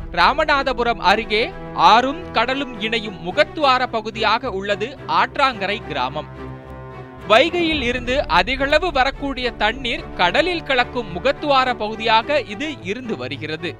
ராமநாதபுரம் அருகே ஆறும் கடலும் இணையும் முகத்துவார பகுதியாக உள்ளது ஆற்றாங்கரை கிராமம் வைகையில் இருந்து அதிகளவு வரக்கூடிய தண்ணீர் கடலில் கலக்கும் முகத்துவார பகுதியாக இது இருந்து வருகிறது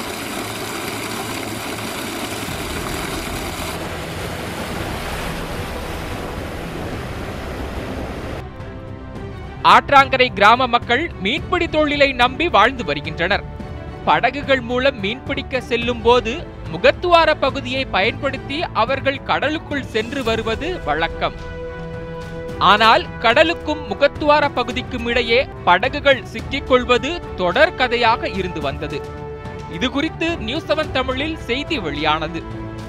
ஆற்றாங்கரை கிராம மக்கள் மீன்பிடி தொழிலை நம்பி வாழ்ந்து வருகின்றனர் படகுகள் மூலம் மீன்பிடிக்க செல்லும் போது முகத்துவார பகுதியை பயன்படுத்தி அவர்கள் கடலுக்குள் சென்று வருவது வழக்கம் ஆனால் கடலுக்கும் முகத்துவார பகுதிக்கும் இடையே படகுகள் சிக்கிக் கொள்வது தொடர் கதையாக இருந்து வந்தது இது குறித்து நியூஸ் செவன் தமிழில் செய்தி வெளியானது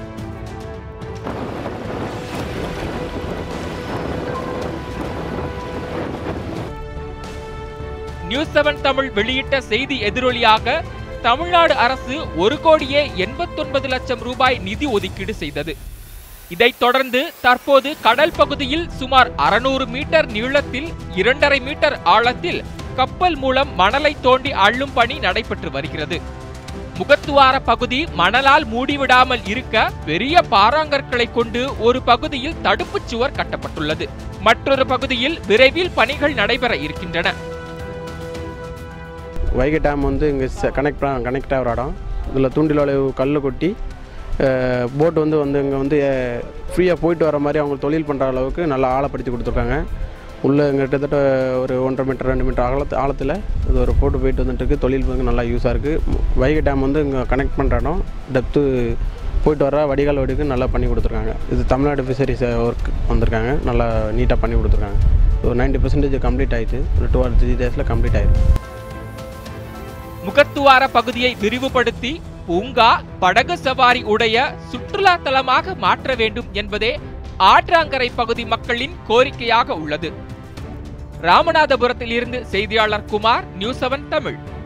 நியூஸ் செவன் தமிழ் வெளியிட்ட செய்தி எதிரொலியாக தமிழ்நாடு அரசு ஒரு கோடியே எண்பத்தொன்பது லட்சம் ரூபாய் நிதி ஒதுக்கீடு செய்தது இதைத் தொடர்ந்து தற்போது கடல் பகுதியில் சுமார் அறுநூறு மீட்டர் நீளத்தில் இரண்டரை மீட்டர் ஆழத்தில் கப்பல் மூலம் மணலை தோண்டி அள்ளும் பணி நடைபெற்று வருகிறது முகத்துவார பகுதி மணலால் மூடிவிடாமல் இருக்க பெரிய பாறாங்கற்களை கொண்டு ஒரு பகுதியில் தடுப்புச் சுவர் கட்டப்பட்டுள்ளது மற்றொரு பகுதியில் விரைவில் பணிகள் நடைபெற இருக்கின்றன வைகை டேம் வந்து இங்கே கனெக்ட் கனெக்ட் ஆகிற இடம் இதில் தூண்டில் வளைவு கல் கொட்டி போட் வந்து வந்து இங்கே வந்து ஃப்ரீயாக போயிட்டு வர மாதிரி அவங்க தொழில் பண்ணுற அளவுக்கு நல்லா ஆழப்படுத்தி கொடுத்துருக்காங்க உள்ளே இங்கே கிட்டத்தட்ட ஒரு ஒன்றரை மீட்டர் ரெண்டு மீட்டர் ஆழத்து ஆழத்தில் இது ஒரு போட்டு போயிட்டு வந்துட்டு இருக்கு தொழில் வந்து நல்லா யூஸாக இருக்குது வைகை டேம் வந்து இங்கே கனெக்ட் பண்ணுற இடம் டெப்த்து போயிட்டு வர வடிகால் வடிக்கு நல்லா பண்ணி கொடுத்துருக்காங்க இது தமிழ்நாடு ஃபிஷரிஸ் ஒர்க் வந்திருக்காங்க நல்லா நீட்டாக பண்ணி கொடுத்துருக்காங்க ஒரு நைன்ட்டி பர்சன்டேஜ் கம்ப்ளீட் ஆயிடுச்சு ஒரு டூ ஆர் த்ரீ டேஸில் கம்ப்ளீட் ஆயிடும் முகத்துவார பகுதியை விரிவுபடுத்தி பூங்கா படகு சவாரி உடைய சுற்றுலா தலமாக மாற்ற வேண்டும் என்பதே ஆற்றாங்கரை பகுதி மக்களின் கோரிக்கையாக உள்ளது ராமநாதபுரத்தில் இருந்து செய்தியாளர் குமார் நியூஸ் செவன் தமிழ்